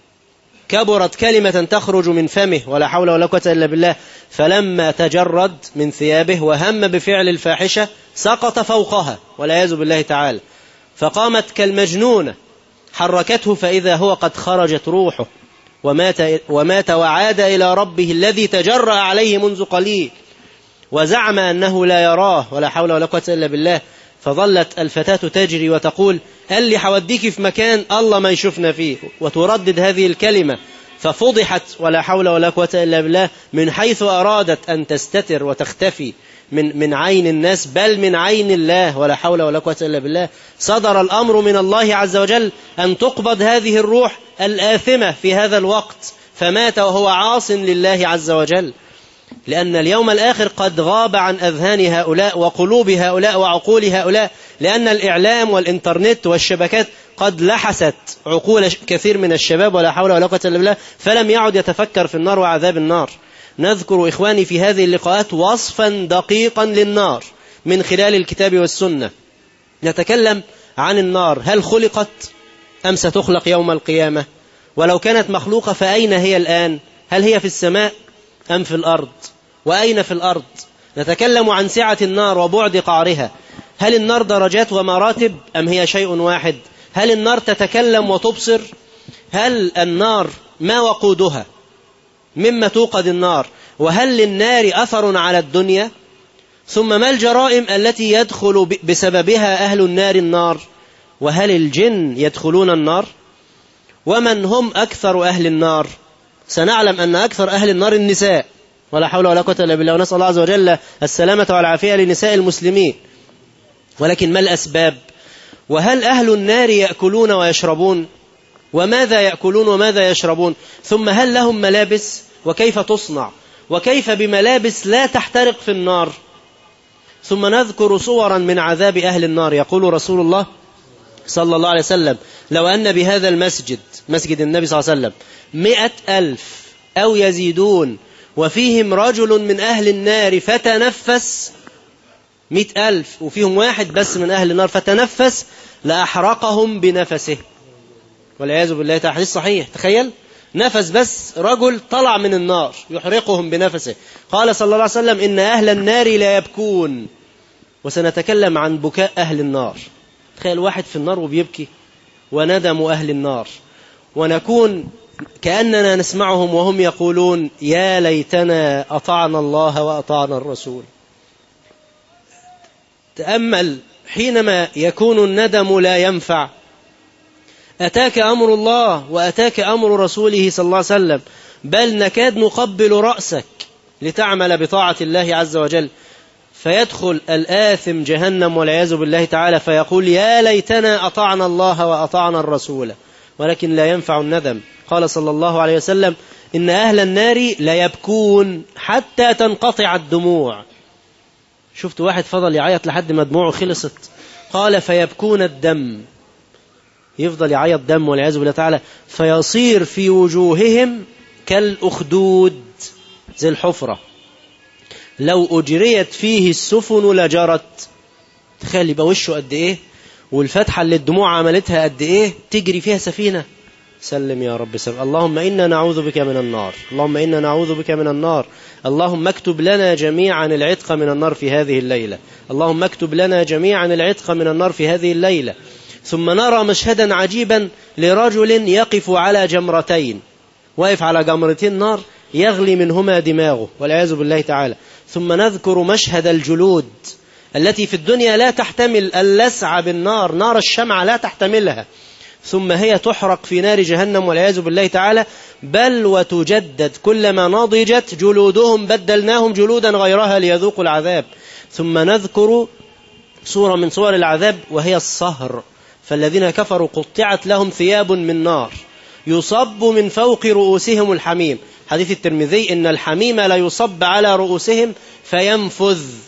كبرت كلمة تخرج من فمه ولا حول ولا قوة إلا بالله فلما تجرد من ثيابه وهم بفعل الفاحشة سقط فوقها والعياذ بالله تعالى فقامت كالمجنونة حركته فإذا هو قد خرجت روحه ومات, ومات وعاد إلى ربه الذي تجرأ عليه منذ قليل وزعم أنه لا يراه ولا حول ولا قوة إلا بالله فظلت الفتاة تجري وتقول قال لي حوديك في مكان الله ما يشوفنا فيه وتردد هذه الكلمة ففضحت ولا حول ولا قوة إلا بالله من حيث أرادت أن تستتر وتختفي من من عين الناس بل من عين الله ولا حول ولا قوة إلا بالله صدر الأمر من الله عز وجل أن تقبض هذه الروح الآثمة في هذا الوقت فمات وهو عاص لله عز وجل لأن اليوم الآخر قد غاب عن أذهان هؤلاء وقلوب هؤلاء وعقول هؤلاء لأن الإعلام والإنترنت والشبكات قد لحست عقول كثير من الشباب ولا حول ولا قوة إلا بالله فلم يعد يتفكر في النار وعذاب النار نذكر إخواني في هذه اللقاءات وصفا دقيقا للنار من خلال الكتاب والسنة نتكلم عن النار هل خلقت أم ستخلق يوم القيامة ولو كانت مخلوقة فأين هي الآن هل هي في السماء أم في الأرض وأين في الأرض نتكلم عن سعة النار وبعد قعرها هل النار درجات ومراتب أم هي شيء واحد هل النار تتكلم وتبصر هل النار ما وقودها مما توقد النار وهل للنار أثر على الدنيا ثم ما الجرائم التي يدخل بسببها أهل النار النار وهل الجن يدخلون النار ومن هم أكثر أهل النار سنعلم أن أكثر أهل النار النساء ولا حول ولا قوة إلا بالله ونسأل الله عز وجل السلامة والعافية لنساء المسلمين ولكن ما الأسباب وهل أهل النار يأكلون ويشربون وماذا يأكلون وماذا يشربون ثم هل لهم ملابس وكيف تصنع وكيف بملابس لا تحترق في النار ثم نذكر صورا من عذاب أهل النار يقول رسول الله صلى الله عليه وسلم لو أن بهذا المسجد مسجد النبي صلى الله عليه وسلم مئة ألف أو يزيدون وفيهم رجل من أهل النار فتنفس مئة ألف وفيهم واحد بس من أهل النار فتنفس لأحرقهم بنفسه والعياذ بالله تعالى حديث صحيح تخيل نفس بس رجل طلع من النار يحرقهم بنفسه قال صلى الله عليه وسلم إن أهل النار لا يبكون وسنتكلم عن بكاء أهل النار تخيل واحد في النار وبيبكي وندم أهل النار ونكون كأننا نسمعهم وهم يقولون يا ليتنا أطعنا الله وأطعنا الرسول تأمل حينما يكون الندم لا ينفع أتاك أمر الله وأتاك أمر رسوله صلى الله عليه وسلم بل نكاد نقبل رأسك لتعمل بطاعة الله عز وجل فيدخل الآثم جهنم والعياذ بالله تعالى فيقول يا ليتنا أطعنا الله وأطعنا الرسول ولكن لا ينفع الندم قال صلى الله عليه وسلم إن أهل النار لا يبكون حتى تنقطع الدموع شفت واحد فضل يعيط لحد ما دموعه خلصت قال فيبكون الدم يفضل يعيط دم والعياذ بالله تعالى فيصير في وجوههم كالأخدود زي الحفرة لو أجريت فيه السفن لجرت تخيل يبقى وشه قد إيه والفتحة اللي الدموع عملتها قد إيه تجري فيها سفينة سلم يا رب سلم اللهم إنا نعوذ بك من النار اللهم إنا نعوذ بك من النار اللهم اكتب لنا جميعا العتق من النار في هذه الليلة اللهم اكتب لنا جميعا العتق من النار في هذه الليلة ثم نرى مشهدا عجيبا لرجل يقف على جمرتين واقف على جمرتين نار يغلي منهما دماغه والعياذ بالله تعالى ثم نذكر مشهد الجلود التي في الدنيا لا تحتمل اللسع بالنار نار الشمعة لا تحتملها ثم هي تحرق في نار جهنم والعياذ بالله تعالى بل وتجدد كلما نضجت جلودهم بدلناهم جلودا غيرها ليذوقوا العذاب ثم نذكر صورة من صور العذاب وهي الصهر فالذين كفروا قطعت لهم ثياب من نار يصب من فوق رؤوسهم الحميم حديث الترمذي إن الحميم لا يصب على رؤوسهم فينفذ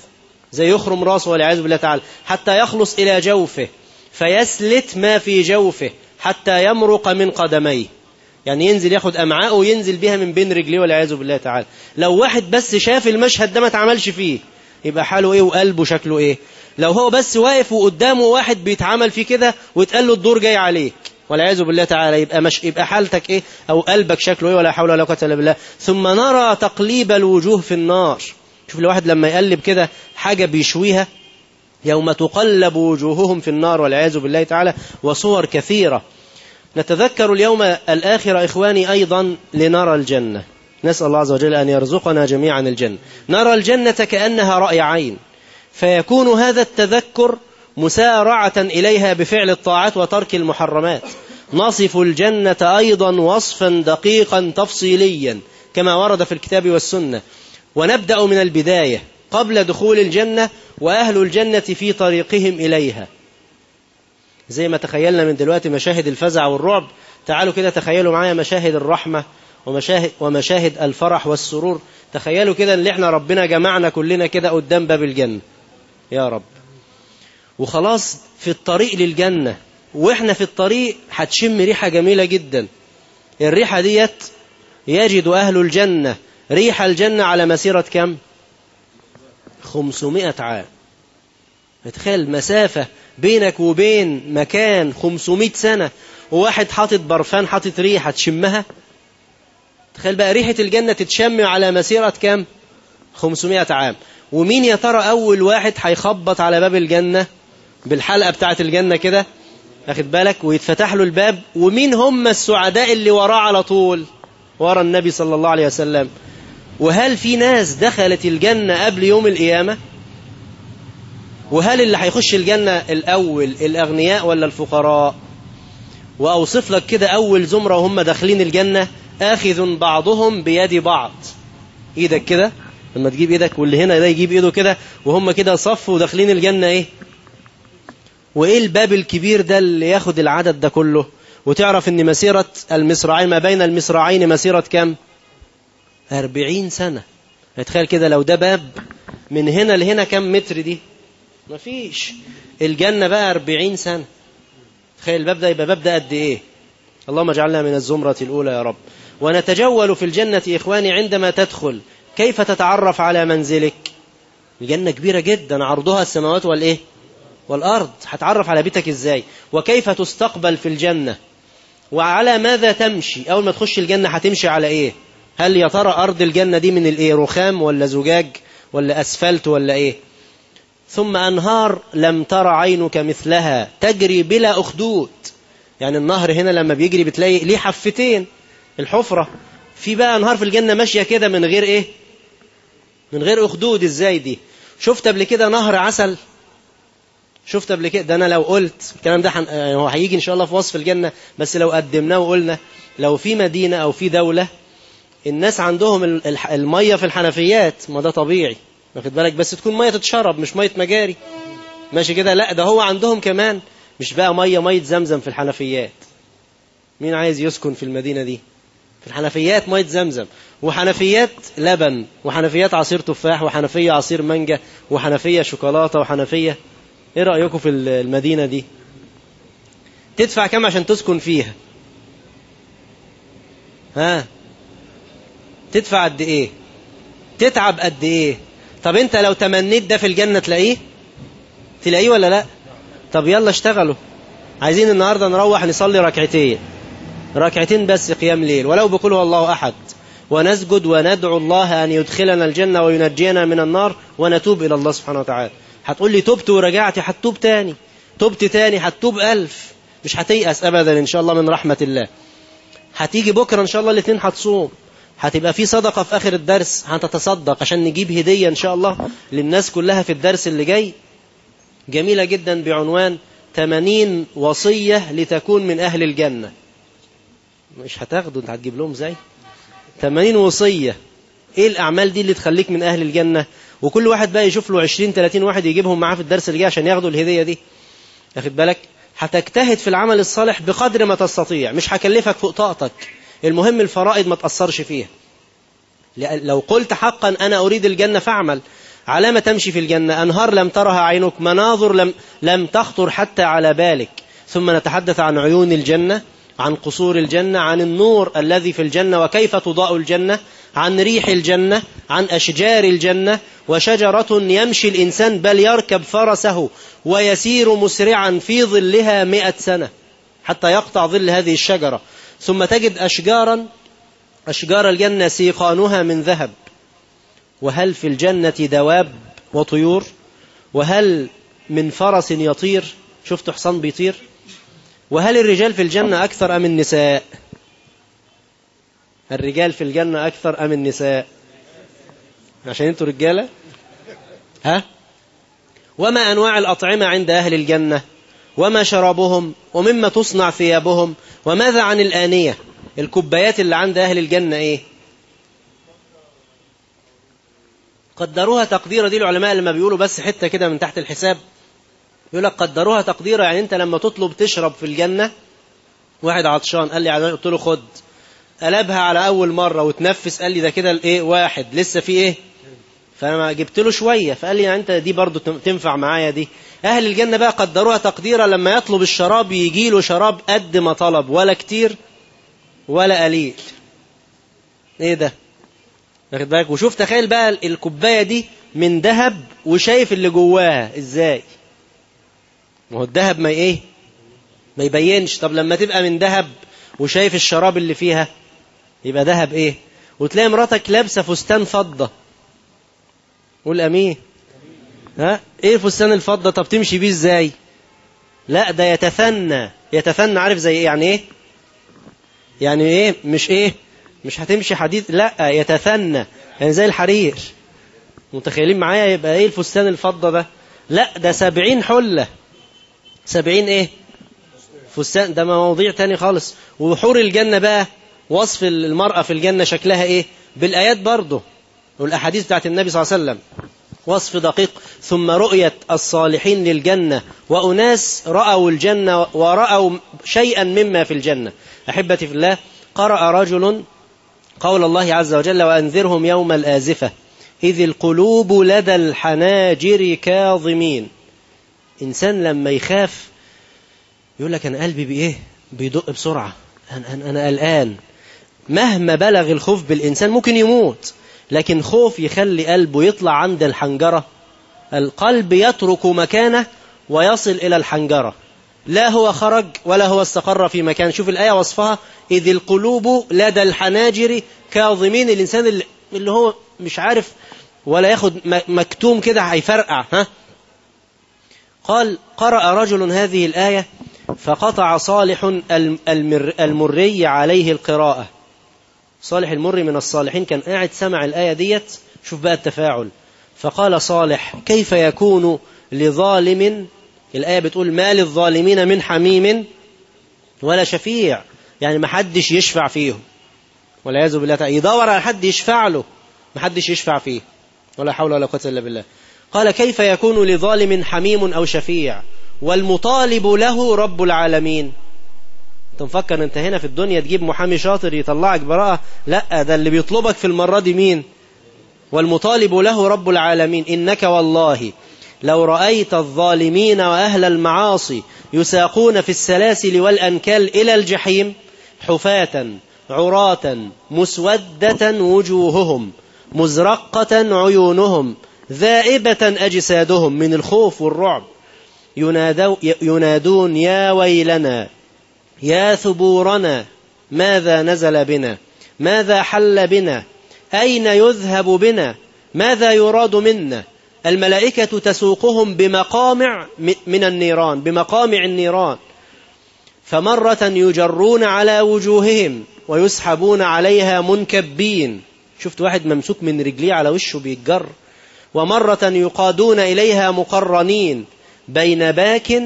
زي يخرم راسه والعياذ بالله تعالى حتى يخلص إلى جوفه فيسلت ما في جوفه حتى يمرق من قدميه يعني ينزل ياخد أمعاءه وينزل بها من بين رجليه والعياذ بالله تعالى لو واحد بس شاف المشهد ده ما اتعملش فيه يبقى حاله ايه وقلبه شكله ايه لو هو بس واقف وقدامه واحد بيتعمل فيه كده ويتقال له الدور جاي عليك والعياذ بالله تعالى يبقى مش يبقى حالتك ايه او قلبك شكله ايه ولا حول ولا قوه الا بالله ثم نرى تقليب الوجوه في النار شوف الواحد لما يقلب كده حاجه بيشويها يوم تقلب وجوههم في النار والعياذ بالله تعالى وصور كثيره نتذكر اليوم الآخر إخواني أيضا لنرى الجنة نسأل الله عز وجل أن يرزقنا جميعا الجنة نرى الجنة كأنها رأي عين فيكون هذا التذكر مسارعة إليها بفعل الطاعات وترك المحرمات نصف الجنة أيضا وصفا دقيقا تفصيليا كما ورد في الكتاب والسنة ونبدأ من البداية قبل دخول الجنة وأهل الجنة في طريقهم إليها زي ما تخيلنا من دلوقتي مشاهد الفزع والرعب تعالوا كده تخيلوا معايا مشاهد الرحمة ومشاهد, ومشاهد الفرح والسرور تخيلوا كده ان احنا ربنا جمعنا كلنا كده قدام باب الجنة يا رب وخلاص في الطريق للجنة واحنا في الطريق هتشم ريحة جميلة جدا الريحة ديت يجد أهل الجنة ريح الجنة على مسيرة كم 500 عام تخيل مسافة بينك وبين مكان 500 سنة وواحد حاطط برفان حاطط ريحة تشمها تخيل بقى ريحة الجنة تتشم على مسيرة كام 500 عام ومين يا ترى أول واحد هيخبط على باب الجنة بالحلقة بتاعة الجنة كده أخد بالك ويتفتح له الباب ومين هم السعداء اللي وراه على طول ورا النبي صلى الله عليه وسلم وهل في ناس دخلت الجنة قبل يوم القيامة وهل اللي هيخش الجنة الأول الأغنياء ولا الفقراء وأوصف لك كده أول زمرة وهم داخلين الجنة آخذ بعضهم بيد بعض إيدك كده لما تجيب إيدك واللي هنا ده يجيب إيده كده وهم كده صف وداخلين الجنة إيه وإيه الباب الكبير ده اللي ياخد العدد ده كله وتعرف ان مسيرة المصراعين ما بين المصراعين مسيرة كم أربعين سنة تخيل كده لو ده باب من هنا لهنا كم متر دي مفيش الجنة بقى أربعين سنة تخيل الباب ده يبقى باب ده قد إيه اللهم اجعلنا من الزمرة الأولى يا رب ونتجول في الجنة إخواني عندما تدخل كيف تتعرف على منزلك الجنة كبيرة جدا عرضها السماوات والإيه والأرض هتعرف على بيتك إزاي وكيف تستقبل في الجنة وعلى ماذا تمشي أول ما تخش الجنة هتمشي على إيه هل يا ترى أرض الجنة دي من الإيه رخام ولا زجاج ولا أسفلت ولا إيه ثم أنهار لم تر عينك مثلها تجري بلا أخدود يعني النهر هنا لما بيجري بتلاقي ليه حفتين الحفرة في بقى أنهار في الجنة ماشية كده من غير إيه من غير أخدود إزاي دي شفت قبل كده نهر عسل شفت قبل كده ده أنا لو قلت الكلام ده حن... هو هيجي إن شاء الله في وصف الجنة بس لو قدمناه وقلنا لو في مدينة أو في دولة الناس عندهم المية في الحنفيات ما ده طبيعي واخد بالك بس تكون مية تتشرب مش مية مجاري ماشي كده لا ده هو عندهم كمان مش بقى مية مية زمزم في الحنفيات مين عايز يسكن في المدينة دي في الحنفيات مية زمزم وحنفيات لبن وحنفيات عصير تفاح وحنفية عصير مانجا وحنفية شوكولاتة وحنفية ايه رأيكم في المدينة دي تدفع كم عشان تسكن فيها ها تدفع قد ايه تتعب قد ايه طب انت لو تمنيت ده في الجنة تلاقيه تلاقيه ولا لا طب يلا اشتغلوا عايزين النهاردة نروح نصلي ركعتين ركعتين بس قيام ليل ولو بقول هو الله أحد ونسجد وندعو الله أن يدخلنا الجنة وينجينا من النار ونتوب إلى الله سبحانه وتعالى هتقول لي تبت ورجعت هتوب تاني تبت تاني هتوب ألف مش هتيأس أبدا إن شاء الله من رحمة الله هتيجي بكرة إن شاء الله الاثنين هتصوم هتبقى في صدقة في آخر الدرس هتتصدق عشان نجيب هدية إن شاء الله للناس كلها في الدرس اللي جاي جميلة جدا بعنوان 80 وصية لتكون من أهل الجنة مش هتاخدوا انت هتجيب لهم زي 80 وصية ايه الأعمال دي اللي تخليك من أهل الجنة وكل واحد بقى يشوف له 20 30 واحد يجيبهم معاه في الدرس اللي جاي عشان ياخدوا الهدية دي واخد بالك هتجتهد في العمل الصالح بقدر ما تستطيع مش هكلفك فوق طاقتك المهم الفرائض ما تأثرش فيها لو قلت حقا أنا أريد الجنة فاعمل علامة تمشي في الجنة أنهار لم ترها عينك مناظر لم, لم تخطر حتى على بالك ثم نتحدث عن عيون الجنة عن قصور الجنة عن النور الذي في الجنة وكيف تضاء الجنة عن ريح الجنة عن أشجار الجنة وشجرة يمشي الإنسان بل يركب فرسه ويسير مسرعا في ظلها مئة سنة حتى يقطع ظل هذه الشجرة ثم تجد أشجارا أشجار الجنة سيقانها من ذهب وهل في الجنة دواب وطيور وهل من فرس يطير شفت حصان بيطير وهل الرجال في الجنة أكثر أم النساء الرجال في الجنة أكثر أم النساء عشان انتوا رجالة ها وما أنواع الأطعمة عند أهل الجنة وما شرابهم ومما تصنع ثيابهم وماذا عن الآنية الكوبايات اللي عند أهل الجنة إيه قدروها تقديرا دي العلماء لما بيقولوا بس حتة كده من تحت الحساب يقول لك قدروها تقديرا يعني انت لما تطلب تشرب في الجنة واحد عطشان قال لي قلت له خد قلبها على اول مرة وتنفس قال لي ده كده الايه واحد لسه في ايه فانا جبت له شوية فقال لي يعني انت دي برضو تنفع معايا دي اهل الجنة بقى قدروها تقديرا لما يطلب الشراب يجي له شراب قد ما طلب ولا كتير ولا قليل ايه ده واخد بالك وشوف تخيل بقى الكوبايه دي من ذهب وشايف اللي جواها ازاي ما هو الذهب ما ايه ما يبينش طب لما تبقى من ذهب وشايف الشراب اللي فيها يبقى ذهب ايه وتلاقي مراتك لابسه فستان فضه قول امين ها ايه فستان الفضه طب تمشي بيه ازاي لا ده يتثنى يتثنى عارف زي ايه يعني ايه يعني ايه مش ايه مش هتمشي حديد لا يتثنى يعني زي الحرير متخيلين معايا يبقى ايه الفستان الفضة ده لا ده سبعين حلة سبعين ايه فستان ده مواضيع تاني خالص وحور الجنة بقى وصف المرأة في الجنة شكلها ايه بالآيات برضه والأحاديث بتاعت النبي صلى الله عليه وسلم وصف دقيق ثم رؤية الصالحين للجنة وأناس رأوا الجنة ورأوا شيئا مما في الجنة أحبتي في الله قرأ رجل قول الله عز وجل وأنذرهم يوم الآزفة إذ القلوب لدى الحناجر كاظمين إنسان لما يخاف يقول لك أنا قلبي بإيه بيدق بسرعة أنا, أنا, أنا قلقان مهما بلغ الخوف بالإنسان ممكن يموت لكن خوف يخلي قلبه يطلع عند الحنجرة القلب يترك مكانه ويصل إلى الحنجرة لا هو خرج ولا هو استقر في مكان شوف الآية وصفها إذ القلوب لدى الحناجر كاظمين الإنسان اللي هو مش عارف ولا ياخد مكتوم كده هيفرقع ها قال قرأ رجل هذه الآية فقطع صالح المر المري عليه القراءة صالح المري من الصالحين كان قاعد سمع الآية ديت شوف بقى التفاعل فقال صالح كيف يكون لظالم الآية بتقول ما للظالمين من حميم ولا شفيع يعني ما حدش يشفع فيهم والعياذ بالله تعالى يدور على حد يشفع له ما حدش يشفع فيه ولا حول ولا قوة إلا بالله قال كيف يكون لظالم حميم أو شفيع والمطالب له رب العالمين انت مفكر انت هنا في الدنيا تجيب محامي شاطر يطلعك براءة لا ده اللي بيطلبك في المرة دي مين والمطالب له رب العالمين إنك والله لو رأيت الظالمين وأهل المعاصي يساقون في السلاسل والأنكال إلى الجحيم حفاة عراة مسودة وجوههم مزرقة عيونهم ذائبة أجسادهم من الخوف والرعب ينادو ينادون يا ويلنا يا ثبورنا ماذا نزل بنا ماذا حل بنا أين يذهب بنا ماذا يراد منا الملائكة تسوقهم بمقامع من النيران بمقامع النيران فمرة يجرون على وجوههم ويسحبون عليها منكبين شفت واحد ممسوك من رجليه على وشه بيتجر ومرة يقادون إليها مقرنين بين باك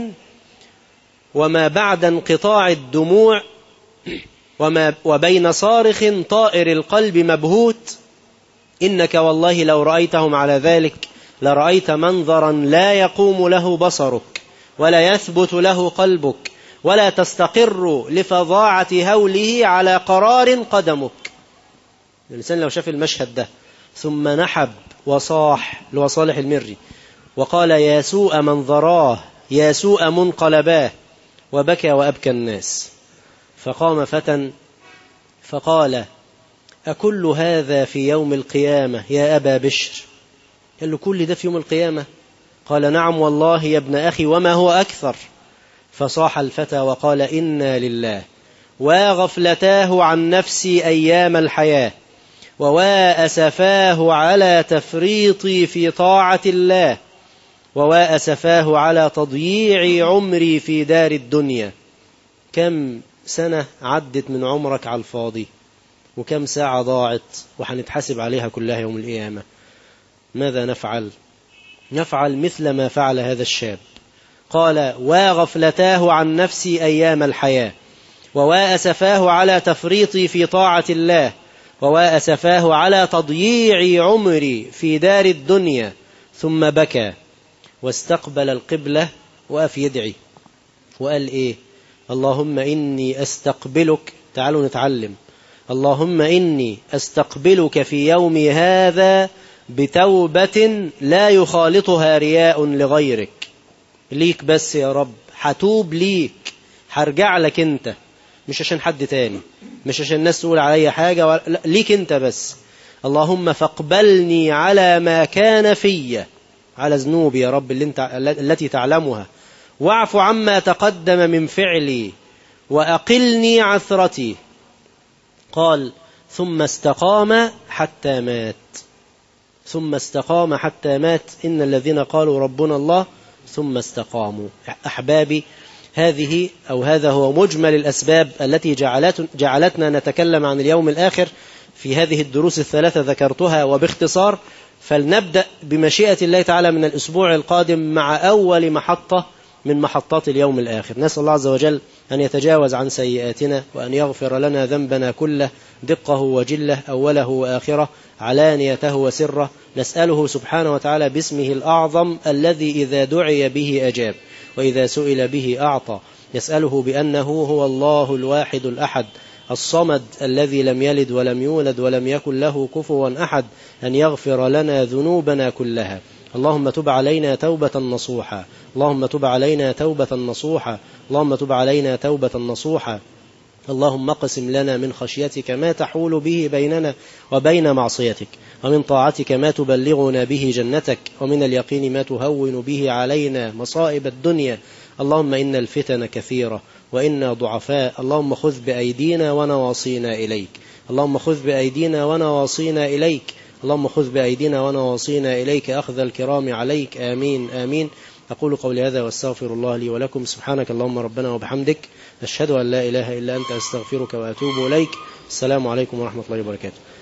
وما بعد انقطاع الدموع وما وبين صارخ طائر القلب مبهوت إنك والله لو رأيتهم على ذلك لرأيت منظرا لا يقوم له بصرك ولا يثبت له قلبك ولا تستقر لفظاعة هوله على قرار قدمك الإنسان لو شاف المشهد ده ثم نحب وصاح لوصالح المري وقال يا سوء منظراه يا سوء منقلباه وبكى وأبكى الناس فقام فتى فقال أكل هذا في يوم القيامة يا أبا بشر قال له كل ده في يوم القيامة قال نعم والله يا ابن أخي وما هو أكثر فصاح الفتى وقال إنا لله وغفلتاه عن نفسي أيام الحياة وواأسفاه على تفريطي في طاعة الله وواأسفاه على تضييع عمري في دار الدنيا كم سنة عدت من عمرك على الفاضي وكم ساعة ضاعت وحنتحاسب عليها كلها يوم القيامة ماذا نفعل نفعل مثل ما فعل هذا الشاب قال وغفلتاه عن نفسي أيام الحياة وواأسفاه على تفريطي في طاعة الله وواأسفاه على تضييع عمري في دار الدنيا ثم بكى واستقبل القبلة وقف يدعي وقال إيه اللهم إني أستقبلك تعالوا نتعلم اللهم إني أستقبلك في يومي هذا بتوبة لا يخالطها رياء لغيرك ليك بس يا رب حتوب ليك هرجع لك انت مش عشان حد تاني مش عشان الناس تقول عليا حاجة ولا... لا ليك انت بس اللهم فاقبلني على ما كان فيا على ذنوبي يا رب اللي انت... التي تعلمها واعف عما تقدم من فعلي وأقلني عثرتي قال ثم استقام حتى مات ثم استقام حتى مات إن الذين قالوا ربنا الله ثم استقاموا أحبابي هذه أو هذا هو مجمل الأسباب التي جعلت جعلتنا نتكلم عن اليوم الآخر في هذه الدروس الثلاثة ذكرتها وباختصار فلنبدأ بمشيئة الله تعالى من الأسبوع القادم مع أول محطة من محطات اليوم الآخر نسأل الله عز وجل أن يتجاوز عن سيئاتنا وأن يغفر لنا ذنبنا كله دقه وجله أوله وآخره علانيته وسره نسأله سبحانه وتعالى باسمه الأعظم الذي إذا دعي به أجاب وإذا سئل به أعطى يسأله بأنه هو الله الواحد الأحد الصمد الذي لم يلد ولم يولد ولم يكن له كفوا أحد أن يغفر لنا ذنوبنا كلها اللهم تب علينا توبة نصوحا اللهم تب علينا توبة نصوحا اللهم تب علينا توبة نصوحا اللهم اقسم لنا من خشيتك ما تحول به بيننا وبين معصيتك ومن طاعتك ما تبلغنا به جنتك ومن اليقين ما تهون به علينا مصائب الدنيا اللهم إن الفتن كثيرة وإنا ضعفاء اللهم خذ بأيدينا ونواصينا إليك اللهم خذ بأيدينا ونواصينا إليك اللهم خذ بأيدينا ونواصينا إليك أخذ الكرام عليك آمين آمين أقول قولي هذا واستغفر الله لي ولكم سبحانك اللهم ربنا وبحمدك أشهد أن لا إله إلا أنت أستغفرك وأتوب إليك السلام عليكم ورحمة الله وبركاته